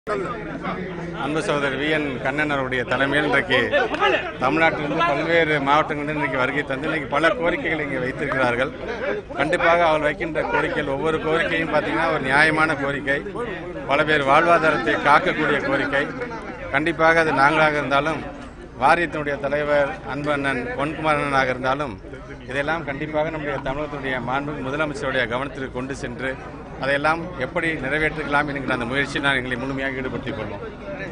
அன்பு சகோதரர் வி என் கண்ணன் அவருடைய தலைமையில் இன்றைக்கு தமிழ்நாட்டிலிருந்து பல்வேறு மாவட்டங்களில் இன்றைக்கு வருகை தந்து இன்றைக்கு பல கோரிக்கைகளை இங்கே வைத்திருக்கிறார்கள் கண்டிப்பாக அவர் வைக்கின்ற கோரிக்கைகள் ஒவ்வொரு கோரிக்கையும் பார்த்தீங்கன்னா ஒரு நியாயமான கோரிக்கை பல பேர் வாழ்வாதாரத்தை காக்கக்கூடிய கோரிக்கை கண்டிப்பாக அது நாங்களாக இருந்தாலும் வாரியத்தினுடைய தலைவர் அன்பண்ணன் பொன்குமாரனாக இருந்தாலும் இதெல்லாம் கண்டிப்பாக நம்முடைய தமிழகத்தினுடைய மாண்பு முதலமைச்சருடைய கவனத்திற்கு கொண்டு சென்று அதையெல்லாம் எப்படி நிறைவேற்றிக்கலாம் என்கிற அந்த முயற்சியில் நான் எங்களை முழுமையாக ஈடுபடுத்திக் கொள்வோம்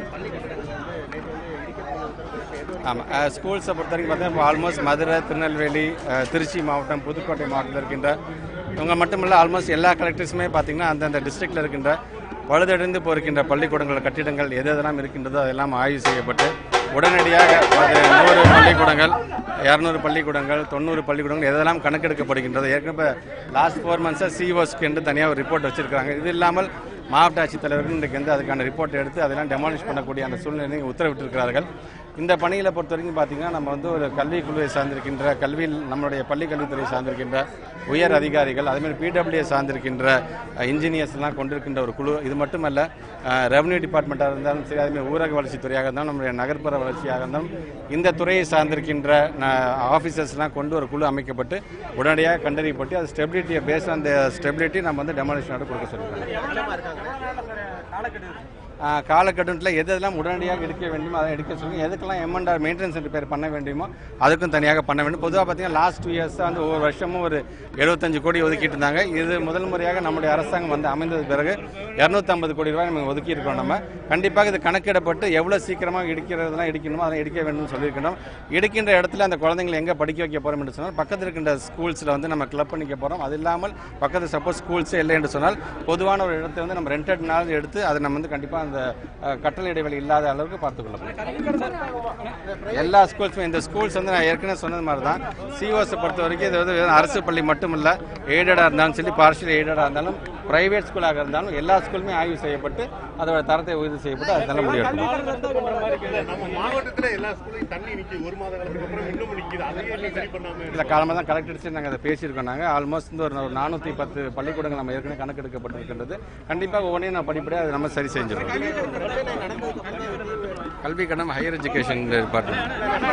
ஆமாம் ஸ்கூல்ஸை பொறுத்த வரைக்கும் பார்த்தீங்கன்னா ஆல்மோஸ்ட் மதுரை திருநெல்வேலி அஹ், திருச்சி மாவட்டம் புதுக்கோட்டை மாவட்டத்தில் இருக்கின்ற இவங்க மட்டுமல்ல ஆல்மோஸ்ட் எல்லா கலெக்டர்ஸுமே பார்த்தீங்கன்னா அந்தந்த டிஸ்ட்ரிக்டில் இருக்கின்ற பழுதடைந்து போயிருக்கின்ற பள்ளிக்கூடங்கள் கட்டிடங்கள் எது எதெல்லாம் இருக்கின்றதோ அதெல்லாம் ஆய்வு செய்யப்பட்டு உடனடியாக அது நூறு பள்ளிக்கூடங்கள் இரநூறு பள்ளிக்கூடங்கள் தொண்ணூறு பள்ளிக்கூடங்கள் எதெல்லாம் கணக்கெடுக்கப்படுகின்றது ஏற்கனவே லாஸ்ட் ஃபோர் மந்த்ஸாக சிஓஸ்க்கு என்று தனியாக ஒரு ரிப்போர்ட் வச்சிருக்காங்க இது இல்லாமல் மாவட்ட ஆட்சித்தலைவர்கள் இன்றைக்கு வந்து அதுக்கான ரிப்போர்ட் எடுத்து அதெல்லாம் டெமாலிஷ் பண்ணக்கூடிய அந்த சூழ்நிலையை உத்தரவிட்டிருக்கிறார்கள் இந்த பணிகளை பொறுத்த வரைக்கும் பார்த்தீங்கன்னா நம்ம வந்து ஒரு கல்வி குழுவை சார்ந்திருக்கின்ற கல்வியில் நம்மளுடைய பள்ளி கல்வித்துறை சார்ந்திருக்கின்ற உயர் அதிகாரிகள் அதேமாதிரி பிடபிள்யூ சார்ந்திருக்கின்ற இன்ஜினியர்ஸ் எல்லாம் கொண்டிருக்கின்ற ஒரு குழு இது மட்டுமல்ல ரெவன்யூ டிபார்ட்மெண்ட்டாக இருந்தாலும் சரி அதேமாதிரி ஊரக வளர்ச்சித்துறையாக இருந்தாலும் நம்முடைய நகர்ப்புற வளர்ச்சியாக இருந்தாலும் இந்த துறையை சார்ந்திருக்கின்ற ஆஃபீஸர்ஸ்லாம் கொண்டு ஒரு குழு அமைக்கப்பட்டு உடனடியாக கண்டறியப்பட்டு அது ஸ்டெபிலிட்டியை பேஸ் அந்த ஸ்டெபிலிட்டி நம்ம வந்து டெமாலிஷனோட கொடுக்க சொல்லியிருக்கோம் காலக்கட்டத்தில் எது எதெல்லாம் உடனடியாக எடுக்க வேண்டுமோ அதை எடுக்க சொல்லுங்க எதுக்கெல்லாம் எம்என்ஆர் மெயின்டெனன்ஸ் ரிப்பேர் பண்ண வேண்டுமோ அதுக்கும் தனியாக பண்ண வேண்டும் பொதுவாக பார்த்தீங்கன்னா லாஸ்ட் டூ இயர்ஸாக வந்து ஒவ்வொரு வருஷமும் ஒரு எழுபத்தஞ்சு கோடி ஒதுக்கிட்டு இருந்தாங்க இது முதல் முறையாக நம்முடைய அரசாங்கம் வந்து அமைந்தது பிறகு இரநூத்தம்பது கோடி ரூபாய் நம்ம ஒதுக்கி இருக்கோம் நம்ம கண்டிப்பாக இது கணக்கிடப்பட்டு எவ்வளோ சீக்கிரமாக இடிக்கிறதெல்லாம் இடிக்கணுமோ அதை இடிக்க வேண்டும்னு சொல்லியிருக்கணும் இடிக்கின்ற இடத்துல அந்த குழந்தைங்களை எங்கே படிக்க வைக்க போகிறோம் என்று சொன்னால் பக்கத்தில் இருக்கின்ற ஸ்கூல்ஸில் வந்து நம்ம கிளப் பண்ணிக்க போகிறோம் அது இல்லாமல் பக்கத்தில் சப்போஸ் ஸ்கூல்ஸே இல்லை என்று சொன்னால் பொதுவான ஒரு இடத்தை வந்து நம்ம ரெண்டட் நாள் எடுத்து அதை நம்ம வந்து கண்டிப்பாக அந்த அஹ், கட்டளை இடைவெளி இல்லாத அளவுக்கு பார்த்துக்கொள்ளணும் எல்லா ஸ்கூல்ஸுமே இந்த ஸ்கூல்ஸ் வந்து நான் ஏற்கனவே சொன்னது மாதிரி தான் சிஓஸை பொறுத்த வரைக்கும் இது வந்து வெறும் அரசு பள்ளி மட்டும் இல்லை எய்டடாக இருந்தாலும் சரி பார்ஷியல் எய்டடாக இருந்தாலும் பிரைவேட் ஸ்கூலாக இருந்தாலும் எல்லா ஸ்கூலுமே ஆய்வு செய்யப்பட்டு அதோட தரத்தை உறுதி செய்யப்பட்டு அது நல்ல முடிவெடுக்கணும் நம்ம மாவட்டத்துல எல்லா ஸ்கூலையும் தண்ணி நிக்குது ஒரு மாத காலத்துக்கு அப்புறம் இன்னும் நிக்குது அதையே நீ சரி பண்ணாம இந்த காலமாக தான் கலெக்டர்ஸ் நாங்கள் அதை பேசியிருக்கோம் நாங்கள் ஆல்மோஸ்ட் வந்து ஒரு நானூற்றி பத்து பள்ளிக்கூடங்கள் நம்ம ஏற்கனவே கணக்கெடுக்கப்பட்டிருக்கின்றது கண்டிப்பாக ஒவ்வொன்றையும் நான் படிப்படியாக அதை நம்ம சரி செஞ்சிருவோம் கல்வி கடன் ஹையர் எஜுகேஷன் டிபார்ட்மெண்ட்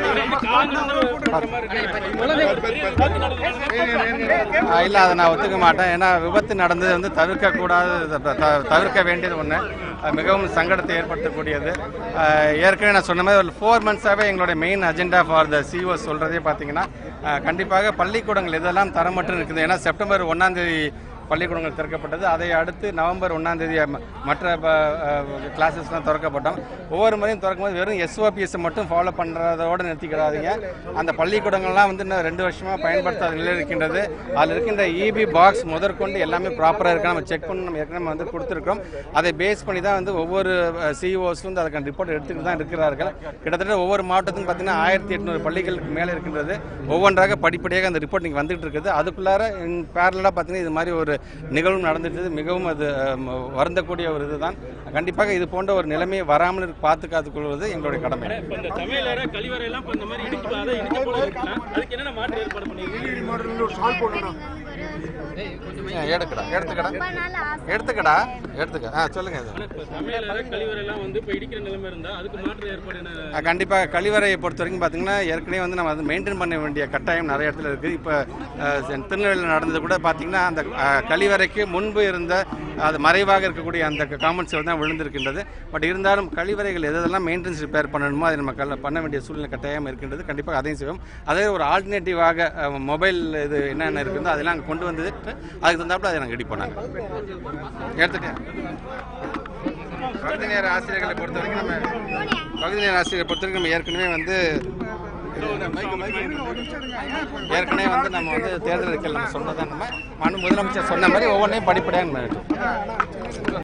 இல்லை அதை நான் ஒத்துக்க மாட்டேன் ஏன்னா விபத்து நடந்தது வந்து தவிர்க்கக்கூடாது த- த- தவிர்க்க வேண்டியது ஒன்று மிகவும் சங்கடத்தை ஏற்படுத்தக்கூடியது அஹ், ஏற்கனவே நான் சொன்ன மாதிரி ஒரு ஃபோர் மந்த்ஸாகவே எங்களுடைய main agenda for the CO சொல்கிறதே பார்த்தீங்கன்னா அஹ், கண்டிப்பாக பள்ளிக்கூடங்கள் எதெல்லாம் தரமற்று இருக்குது ஏன்னா செப்டம்பர் ஒன்றாம் தேதி பள்ளிக்கூடங்கள் திறக்கப்பட்டது அதை அடுத்து நவம்பர் ஒன்றாம் தேதி ம- மற்ற கிளாஸஸ்லாம் திறக்கப்பட்டோம் ஒவ்வொரு முறையும் திறக்கும் போது வெறும் எஸ்ஓபிஎஸ் மட்டும் ஃபாலோ பண்ணுறதோட நிறுத்திக்கிறாதீங்க அந்த பள்ளிக்கூடங்கள்லாம் வந்து இன்னும் ரெண்டு வருஷமாக பயன்படுத்தாத நிலையில் இருக்கின்றது அதில் இருக்கின்ற இபி பாக்ஸ் முதற்கொண்டு எல்லாமே ப்ராப்பராக இருக்கா நம்ம செக் பண்ணி நம்ம ஏற்கனவே வந்து கொடுத்துருக்கோம் அதை பேஸ் பண்ணி தான் வந்து ஒவ்வொரு சிஇஓஸும் வந்து அதுக்கான ரிப்போர்ட் எடுத்துக்கிட்டு தான் இருக்கிறார்கள் கிட்டத்தட்ட ஒவ்வொரு மாவட்டத்துக்கும் பார்த்தீங்கன்னா ஆயிரத்தி எட்நூறு பள்ளிகளுக்கு மேலே இருக்கின்றது ஒவ்வொன்றாக படிப்படியாக அந்த ரிப்போர்ட் நீங்கள் வந்துட்டு இருக்குது அதுக்குள்ளார பேரலாக பார்த்தீங்கன்னா இது மாதிரி ஒரு நிகழ்வு நடந்துட்டு மிகவும் அது அஹ், வருந்தக்கூடிய ஒரு இதுதான் கண்டிப்பாக இது போன்ற ஒரு நிலைமையை வராமல் இருக்க- பார்த்து காத்துக்கொள்வது எங்களுடைய கடமை இப்ப இந்த சமையலறை கழிவறை எல்லாம் இப்ப இந்த மாதிரி இடிச்சு அதை இடிக்க போல இருக்கலாம் அதுக்கு என்னென்ன மாற்று ஏற்பாடு பண்ணிருக்கீங்க அஹ், எடுக்கடா எடுத்துக்கடா எடுத்துக்கடா எடுத்துக்க ஆ சொல்லுங்க இது இப்ப சமையலறை கழிவறை எல்லாம் வந்து இப்ப இடிக்கிற நிலைமை இருந்தா அதுக்கு மாற்று ஏற்பாடு என்ன அஹ் கண்டிப்பாக கழிவறையை பொறுத்த வரைக்கும் பார்த்தீங்கன்னா ஏற்கனவே வந்து நம்ம வந்து மெயின்டைன் பண்ண வேண்டிய கட்டாயம் நிறைய இடத்துல இருக்குது இப்போ திருநெல்வேலியில் நடந்தது கூட பார்த்தீங்கன்னா அந்த அஹ், கழிவறைக்கு முன்பு இருந்த அது மறைவாக இருக்கக்கூடிய அந்த காமெண்ட்ஸ்கள் தான் விழுந்திருக்கின்றது பட் இருந்தாலும் கழிவறைகள் எதெல்லாம் மெயின்டெனன்ஸ் ரிப்பேர் பண்ணணுமோ அதை நம்ம கல்ல- பண்ண வேண்டிய சூழ்நிலை கட்டாயம் இருக்கின்றது கண்டிப்பாக அதையும் செய்வோம் அதே ஒரு ஆல்டர்னேட்டிவாக மொபைல் இது என்னென்ன இருக்குதோ அதெல்லாம் அங்கே கொண்டு வந்துட்டு அதுக்கு தந்தாப்புல அதை நாங்கள் ரெடி பண்ணாங்க எடுத்துக்க பகுதி நேர ஆசிரியர்களை பொறுத்த வரைக்கும் நம்ம பகுதி நேர ஆசிரியரை பொறுத்த வரைக்கும் நம்ம ஏற்கனவே வந்து ஏற்கனவே வந்து நம்ம வந்து தேர்தல் அறிக்கையில் நம்ம சொன்னதான் நம்ம மனு முதலமைச்சர் சொன்ன மாதிரி ஒவ்வொன்றையும் படிப்படியாக நம்ம